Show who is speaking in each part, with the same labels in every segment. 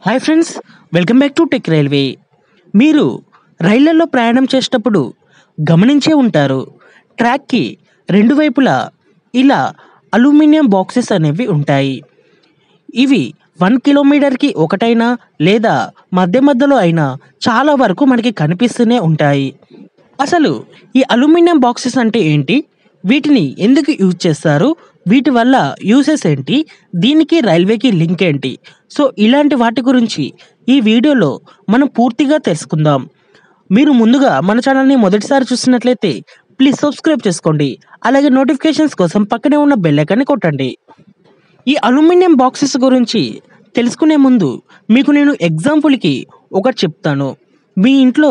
Speaker 1: hi friends welcome back to tech railway మీరు రైళ్లలో ప్రయాణం చేసేటప్పుడు గమనించే ఉంటారు ట్రాక్కి రెండు వైపులా ఇలా అల్యూమినియం బాక్సెస్ అనేవి ఉంటాయి ఇవి వన్ కిలోమీటర్కి ఒకటైనా లేదా మధ్య మధ్యలో అయినా చాలా వరకు మనకి కనిపిస్తూనే ఉంటాయి అసలు ఈ అల్యూమినియం బాక్సెస్ అంటే ఏంటి వీటిని ఎందుకు యూజ్ చేస్తారు వీటి వల్ల యూసెస్ ఏంటి దీనికి రైల్వేకి లింక్ ఏంటి సో ఇలాంటి వాటి గురించి ఈ వీడియోలో మనం పూర్తిగా తెలుసుకుందాం మీరు ముందుగా మన ఛానల్ని మొదటిసారి చూస్తున్నట్లయితే ప్లీజ్ సబ్స్క్రైబ్ చేసుకోండి అలాగే నోటిఫికేషన్స్ కోసం పక్కనే ఉన్న బెల్ ఐకాన్ని కొట్టండి ఈ అల్యూమినియం బాక్సెస్ గురించి తెలుసుకునే ముందు మీకు నేను ఎగ్జాంపుల్కి ఒకటి చెప్తాను మీ ఇంట్లో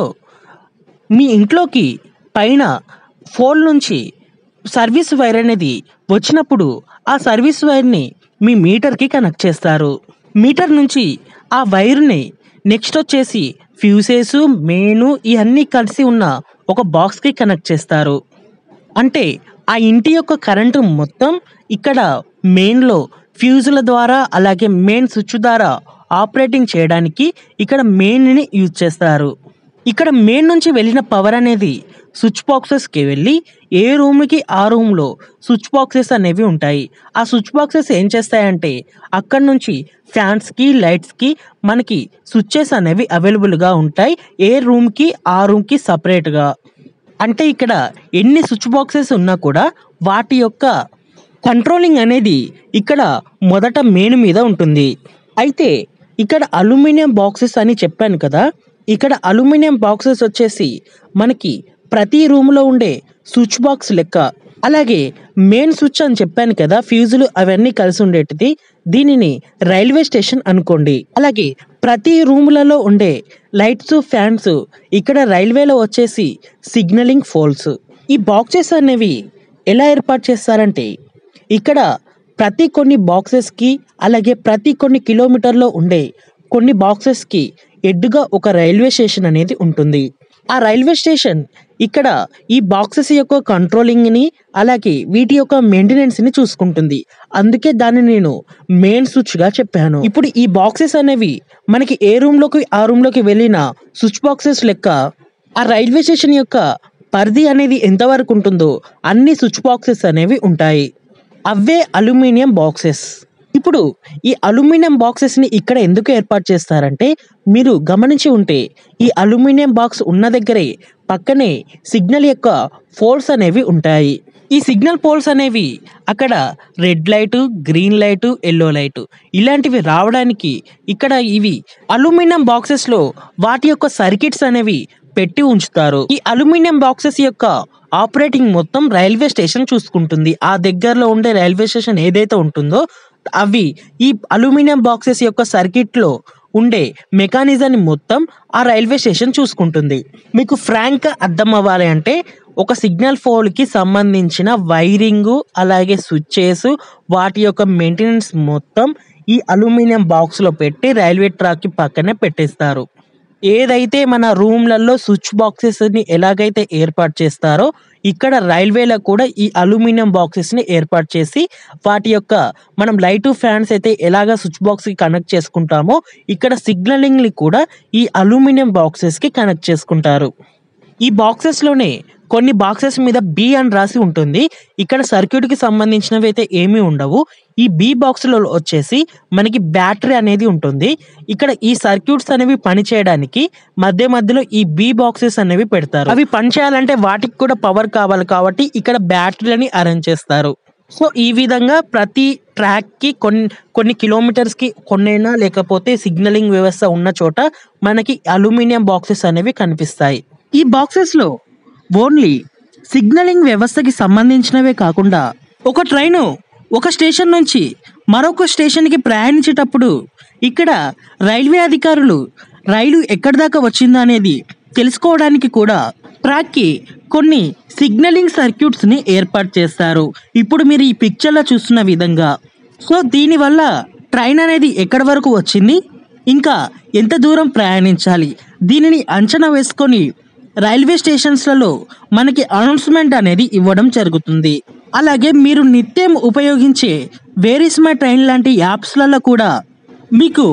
Speaker 1: మీ ఇంట్లోకి పైన ఫోన్ నుంచి సర్వీస్ వైర్ అనేది వచ్చినప్పుడు ఆ సర్వీస్ వైర్ని మీ మీటర్కి కనెక్ట్ చేస్తారు మీటర్ నుంచి ఆ వైర్ని నెక్స్ట్ వచ్చేసి ఫ్యూసెస్ మెయిన్ ఇవన్నీ కలిసి ఉన్న ఒక బాక్స్కి కనెక్ట్ చేస్తారు అంటే ఆ ఇంటి యొక్క కరెంటు మొత్తం ఇక్కడ మెయిన్లో ఫ్యూజుల ద్వారా అలాగే మెయిన్ స్విచ్ ద్వారా ఆపరేటింగ్ చేయడానికి ఇక్కడ మెయిన్ని యూజ్ చేస్తారు ఇక్కడ మెయిన్ నుంచి వెళ్ళిన పవర్ అనేది స్విచ్ బాక్సెస్కి వెళ్ళి ఏ రూమ్కి ఆ రూమ్లో స్విచ్ బాక్సెస్ అనేవి ఉంటాయి ఆ స్విచ్ బాక్సెస్ ఏం చేస్తాయంటే అక్కడ నుంచి ఫ్యాన్స్కి లైట్స్కి మనకి స్విచ్చెస్ అనేవి అవైలబుల్గా ఉంటాయి ఏ రూమ్కి ఆ రూమ్కి సపరేట్గా అంటే ఇక్కడ ఎన్ని స్విచ్ బాక్సెస్ ఉన్నా కూడా వాటి యొక్క కంట్రోలింగ్ అనేది ఇక్కడ మొదట మెయిన్ మీద ఉంటుంది అయితే ఇక్కడ అల్యూమినియం బాక్సెస్ అని చెప్పాను కదా ఇక్కడ అల్యూమినియం బాక్సెస్ వచ్చేసి మనకి ప్రతి రూమ్లో ఉండే స్విచ్ బాక్స్ లెక్క అలాగే మెయిన్ స్విచ్ అని చెప్పాను కదా ఫ్యూజులు అవన్నీ కలిసి ఉండేటిది దీనిని రైల్వే స్టేషన్ అనుకోండి అలాగే ప్రతి రూములలో ఉండే లైట్స్ ఫ్యాన్స్ ఇక్కడ రైల్వేలో వచ్చేసి సిగ్నలింగ్ ఫోల్స్ ఈ బాక్సెస్ అనేవి ఎలా ఏర్పాటు చేస్తారంటే ఇక్కడ ప్రతి కొన్ని బాక్సెస్కి అలాగే ప్రతి కొన్ని కిలోమీటర్లో ఉండే కొన్ని బాక్సెస్కి ఎడ్డుగా ఒక రైల్వే స్టేషన్ అనేది ఉంటుంది ఆ రైల్వే స్టేషన్ ఇక్కడ ఈ బాక్సెస్ యొక్క కంట్రోలింగ్ని అలాగే వీటి యొక్క మెయింటెనెన్స్ని చూసుకుంటుంది అందుకే దాన్ని నేను మెయిన్ స్విచ్గా చెప్పాను ఇప్పుడు ఈ బాక్సెస్ అనేవి మనకి ఏ రూమ్లోకి ఆ రూమ్లోకి వెళ్ళిన స్విచ్ బాక్సెస్ లెక్క ఆ రైల్వే స్టేషన్ యొక్క పరిధి అనేది ఎంతవరకు ఉంటుందో అన్ని స్విచ్ బాక్సెస్ అనేవి ఉంటాయి అవే అల్యూమినియం బాక్సెస్ ఇప్పుడు ఈ అల్యూమినియం బాక్సెస్ని ఇక్కడ ఎందుకు ఏర్పాటు చేస్తారంటే మీరు గమనించి ఉంటే ఈ అల్యూమినియం బాక్స్ ఉన్న దగ్గరే పక్కనే సిగ్నల్ యొక్క పోల్స్ అనేవి ఉంటాయి ఈ సిగ్నల్ పోల్స్ అనేవి అక్కడ red light green light yellow light ఇలాంటివి రావడానికి ఇక్కడ ఇవి అల్యూమినియం బాక్సెస్లో వాటి యొక్క సర్కిట్స్ అనేవి పెట్టి ఉంచుతారు ఈ అల్యూమినియం బాక్సెస్ యొక్క ఆపరేటింగ్ మొత్తం రైల్వే స్టేషన్ చూసుకుంటుంది ఆ దగ్గరలో ఉండే రైల్వే స్టేషన్ ఏదైతే ఉంటుందో అవి ఈ అల్యూమినియం బాక్సెస్ యొక్క సర్కిట్లో ఉండే మెకానిజాన్ని మొత్తం ఆ రైల్వే స్టేషన్ చూసుకుంటుంది మీకు ఫ్రాంక్ అర్థం అవ్వాలి అంటే ఒక సిగ్నల్ ఫోల్కి సంబంధించిన వైరింగు అలాగే స్విచ్చెస్ వాటి యొక్క మెయింటెనెన్స్ మొత్తం ఈ అల్యూమినియం బాక్స్లో పెట్టి రైల్వే ట్రాక్కి పక్కనే పెట్టేస్తారు ఏదైతే మన రూమ్లలో స్విచ్ బాక్సెస్ని ఎలాగైతే ఏర్పాటు చేస్తారో ఇక్కడ రైల్వేలో కూడా ఈ అల్యూమినియం బాక్సెస్ని ఏర్పాటు చేసి వాటి యొక్క మనం లైట్ ఫ్యాన్స్ అయితే ఎలాగ స్విచ్ బాక్స్కి కనెక్ట్ చేసుకుంటామో ఇక్కడ సిగ్నలింగ్ని కూడా ఈ అల్యూమినియం బాక్సెస్కి కనెక్ట్ చేసుకుంటారు ఈ బాక్సెస్లోనే కొన్ని బాక్సెస్ మీద బి అని రాసి ఉంటుంది ఇక్కడ సర్క్యూట్కి సంబంధించినవి అయితే ఏమీ ఉండవు ఈ బి బాక్స్లో వచ్చేసి మనకి బ్యాటరీ అనేది ఉంటుంది ఇక్కడ ఈ సర్క్యూట్స్ అనేవి పనిచేయడానికి మధ్య మధ్యలో ఈ బి బాక్సెస్ అనేవి పెడతారు అవి పనిచేయాలంటే వాటికి కూడా పవర్ కావాలి కాబట్టి ఇక్కడ బ్యాటరీలని అరేంజ్ చేస్తారు సో ఈ విధంగా ప్రతి ట్రాక్కి కొన్ని కొన్ని కిలోమీటర్స్కి కొన్నైనా లేకపోతే సిగ్నలింగ్ వ్యవస్థ ఉన్న చోట మనకి అల్యూమినియం బాక్సెస్ అనేవి కనిపిస్తాయి ఈ బాక్సెస్లో ఓన్లీ సిగ్నలింగ్ వ్యవస్థకి సంబంధించినవే కాకుండా ఒక ట్రైను ఒక స్టేషన్ నుంచి మరొక స్టేషన్కి ప్రయాణించేటప్పుడు ఇక్కడ రైల్వే అధికారులు రైలు ఎక్కడి దాకా వచ్చిందా అనేది తెలుసుకోవడానికి కూడా ట్రాక్కి కొన్ని సిగ్నలింగ్ సర్క్యూట్స్ని ఏర్పాటు చేస్తారు ఇప్పుడు మీరు ఈ పిక్చర్లో చూస్తున్న విధంగా సో దీనివల్ల ట్రైన్ అనేది ఎక్కడి వరకు వచ్చింది ఇంకా ఎంత దూరం ప్రయాణించాలి దీనిని అంచనా వేసుకొని రైల్వే స్టేషన్స్లలో మనకి అనౌన్స్మెంట్ అనేది ఇవ్వడం జరుగుతుంది అలాగే మీరు నిత్యం ఉపయోగించే వేర్ ఇస్ మై ట్రైన్ లాంటి యాప్స్లలో కూడా మీకు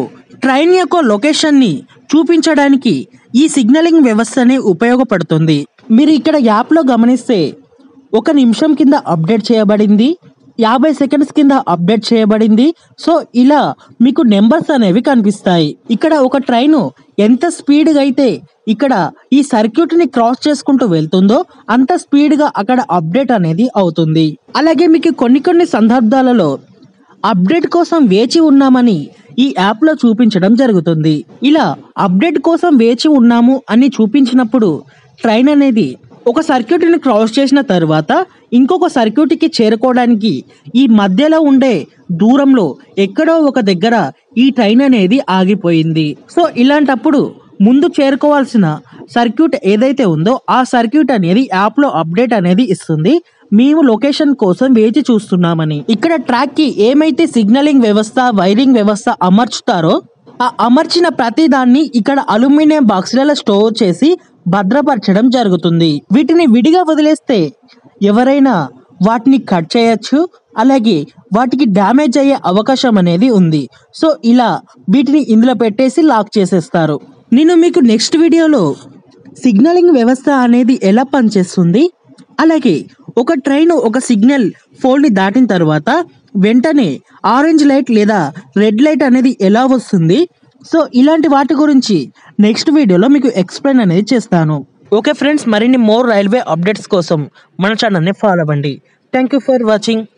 Speaker 1: ట్రైన్ యొక్క లొకేషన్ని చూపించడానికి ఈ సిగ్నలింగ్ వ్యవస్థనే ఉపయోగపడుతుంది మీరు ఇక్కడ యాప్లో గమనిస్తే ఒక నిమిషం కింద అప్డేట్ చేయబడింది యాభై సెకండ్స్ కింద అప్డేట్ చేయబడింది సో ఇలా మీకు నెంబర్స్ అనేవి కనిపిస్తాయి ఇక్కడ ఒక ట్రైన్ ఎంత స్పీడ్గా అయితే ఇక్కడ ఈ సర్క్యూట్ ని క్రాస్ చేసుకుంటూ వెళ్తుందో అంత స్పీడ్ గా అక్కడ అప్డేట్ అనేది అవుతుంది అలాగే మీకు కొన్ని కొన్ని సందర్భాలలో అప్డేట్ కోసం వేచి ఉన్నామని ఈ యాప్లో చూపించడం జరుగుతుంది ఇలా అప్డేట్ కోసం వేచి ఉన్నాము అని చూపించినప్పుడు ట్రైన్ అనేది ఒక సర్క్యూట్ని క్రాస్ చేసిన తర్వాత ఇంకొక సర్క్యూట్కి చేరుకోవడానికి ఈ మధ్యలో ఉండే దూరంలో ఎక్కడో ఒక దగ్గర ఈ ట్రైన్ అనేది ఆగిపోయింది సో ఇలాంటప్పుడు ముందు చేరుకోవాల్సిన సర్క్యూట్ ఏదైతే ఉందో ఆ సర్క్యూట్ అనేది యాప్లో అప్డేట్ అనేది ఇస్తుంది మేము లొకేషన్ కోసం వేచి చూస్తున్నామని ఇక్కడ ట్రాక్ కి ఏమైతే సిగ్నలింగ్ వ్యవస్థ వైరింగ్ వ్యవస్థ అమర్చుతారో ఆ అమర్చిన ప్రతి దాన్ని ఇక్కడ అల్యూమినియం బాక్సులలో స్టోర్ చేసి భద్రపరచడం జరుగుతుంది వీటిని విడిగా వదిలేస్తే ఎవరైనా వాటిని కట్ చేయొచ్చు అలాగే వాటికి డ్యామేజ్ అయ్యే అవకాశం అనేది ఉంది సో ఇలా వీటిని ఇందులో పెట్టేసి లాక్ చేసేస్తారు నేను మీకు నెక్స్ట్ వీడియోలో సిగ్నలింగ్ వ్యవస్థ అనేది ఎలా పనిచేస్తుంది అలాగే ఒక ట్రైన్ ఒక సిగ్నల్ ఫోల్ని దాటిన తర్వాత వెంటనే ఆరెంజ్ లైట్ లేదా రెడ్ లైట్ అనేది ఎలా వస్తుంది సో ఇలాంటి వాటి గురించి నెక్స్ట్ వీడియోలో మీకు ఎక్స్ప్లెయిన్ అనేది చేస్తాను ఓకే ఫ్రెండ్స్ మరిన్ని మోర్ రైల్వే అప్డేట్స్ కోసం మన ఛానల్ని ఫాలో అవ్వండి థ్యాంక్ యూ ఫర్ వాచింగ్